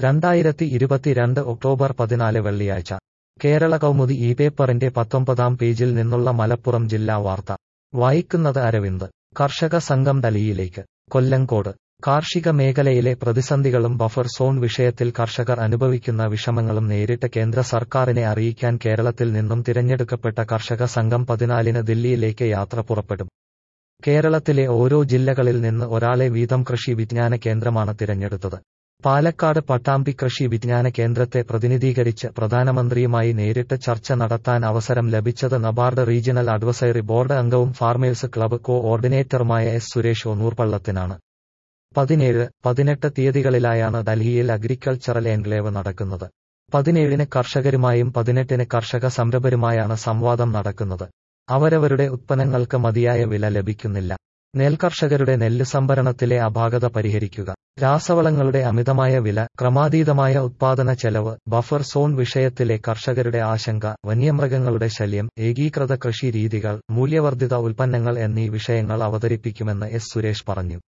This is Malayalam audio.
രണ്ടായിരത്തി ഇരുപത്തിരണ്ട് ഒക്ടോബർ പതിനാല് വെള്ളിയാഴ്ച കേരള കൗമുദി ഈ പേപ്പറിന്റെ പത്തൊമ്പതാം പേജിൽ നിന്നുള്ള മലപ്പുറം ജില്ലാ വാർത്ത വായിക്കുന്നത് അരവിന്ദ് കർഷക സംഘം ഡൽഹിയിലേക്ക് കൊല്ലങ്കോട് കാർഷിക മേഖലയിലെ പ്രതിസന്ധികളും ബഫർ സോൺ വിഷയത്തിൽ കർഷകർ അനുഭവിക്കുന്ന വിഷമങ്ങളും നേരിട്ട് കേന്ദ്ര സർക്കാരിനെ അറിയിക്കാൻ കേരളത്തിൽ നിന്നും തിരഞ്ഞെടുക്കപ്പെട്ട കർഷക സംഘം പതിനാലിന് ദില്ലിയിലേക്ക് യാത്ര പുറപ്പെടും കേരളത്തിലെ ഓരോ ജില്ലകളിൽ നിന്ന് ഒരാളെ വീതം കൃഷി വിജ്ഞാന കേന്ദ്രമാണ് തിരഞ്ഞെടുത്തത് പാലക്കാട് പട്ടാമ്പി കൃഷി വിജ്ഞാന കേന്ദ്രത്തെ പ്രതിനിധീകരിച്ച് പ്രധാനമന്ത്രിയുമായി നേരിട്ട് ചർച്ച നടത്താൻ അവസരം ലഭിച്ചത് നബാർഡ് റീജിയണൽ അഡ്വൈസറി ബോർഡ് അംഗവും ഫാർമേഴ്സ് ക്ലബ്ബ് കോ ഓർഡിനേറ്ററുമായ എസ് സുരേഷ് ഒന്നൂർപള്ളത്തിനാണ് പതിനേഴ് പതിനെട്ട് തീയതികളിലായാണ് ഡൽഹിയിൽ അഗ്രികൾച്ചറൽ എൻക്ലേവ് നടക്കുന്നത് പതിനേഴിന് കർഷകരുമായും പതിനെട്ടിന് കർഷക സംരംഭരുമായാണ് സംവാദം നടക്കുന്നത് അവരവരുടെ ഉത്പന്നങ്ങൾക്ക് മതിയായ വില ലഭിക്കുന്നില്ല നെൽകർഷകരുടെ നെല്ല് സംഭരണത്തിലെ അപാകത പരിഹരിക്കുക രാസവളങ്ങളുടെ അമിതമായ വില ക്രമാതീതമായ ഉത്പാദന ചെലവ് ബഫർ സോൺ വിഷയത്തിലെ കർഷകരുടെ ആശങ്ക വന്യമൃഗങ്ങളുടെ ശല്യം ഏകീകൃത കൃഷി രീതികൾ മൂല്യവർദ്ധിത ഉൽപ്പന്നങ്ങൾ എന്നീ വിഷയങ്ങൾ അവതരിപ്പിക്കുമെന്ന് എസ് സുരേഷ് പറഞ്ഞു